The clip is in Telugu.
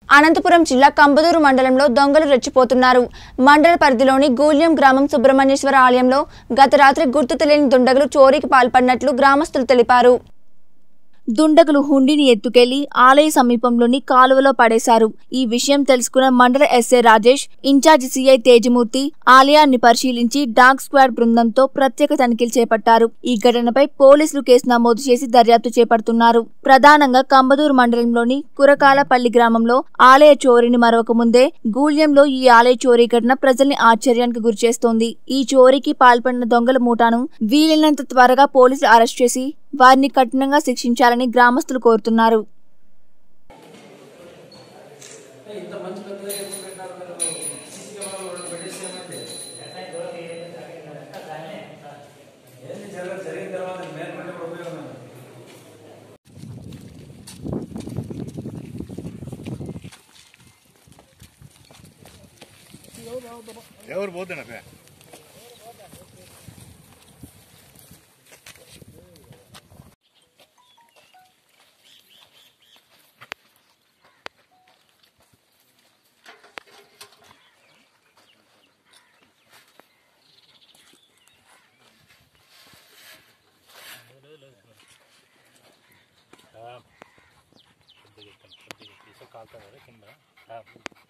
అనంతపురం జిల్లా కంబదూరు మండలంలో దొంగలు రెచ్చిపోతున్నారు మండల పరిధిలోని గూల్యం గ్రామం సుబ్రహ్మణ్యేశ్వర ఆలయంలో గత రాత్రి గుర్తు తెలియని దుండగులు చోరీకి పాల్పడినట్లు గ్రామస్తులు తెలిపారు దుండగులు హుండీని ఎత్తుకెళ్లి ఆలయ సమీపంలోని కాలువలో పడేశారు ఈ విషయం తెలుసుకున్న మండల SI Rajesh incharge CI Tejamurthy ఆలయాన్ని పరిశీలించి డాగ్ స్క్వాడ్ బృందంతో ప్రత్యేక తనిఖీలు చేపట్టారు ఈ ఘటనపై పోలీసులు కేసు నమోదు చేసి దర్యాప్తు చేపడుతున్నారు ప్రధానంగా కంబదూరు మండలంలోని కురకాలపల్లి గ్రామంలో ఆలయ చోరీని మరొక ముందే గూళ్యంలో ఈ ఆలయ చోరీ ఘటన ప్రజల్ని ఆశ్చర్యానికి గురిచేస్తోంది ఈ చోరీకి పాల్పడిన దొంగల మూటాను వీలైనంత త్వరగా పోలీసులు అరెస్ట్ చేసి వారిని కఠినంగా శిక్షించాలని గ్రామస్తులు కోరుతున్నారు ఇంత మంచి పెద్దగా ఎందుకు పెట్టినారు మీరు సీసీ కెమెరాలు రెండు పెట్టేసి ఏమైంది ఏంది జరగదు జరిగిన తర్వాత మేల్కొంటే కూడా ఉపయోగం లేదు. ఎవరు పోతున్నా కొద్దిగా కొద్దిగా తీసుకో కాలుతుంది కింద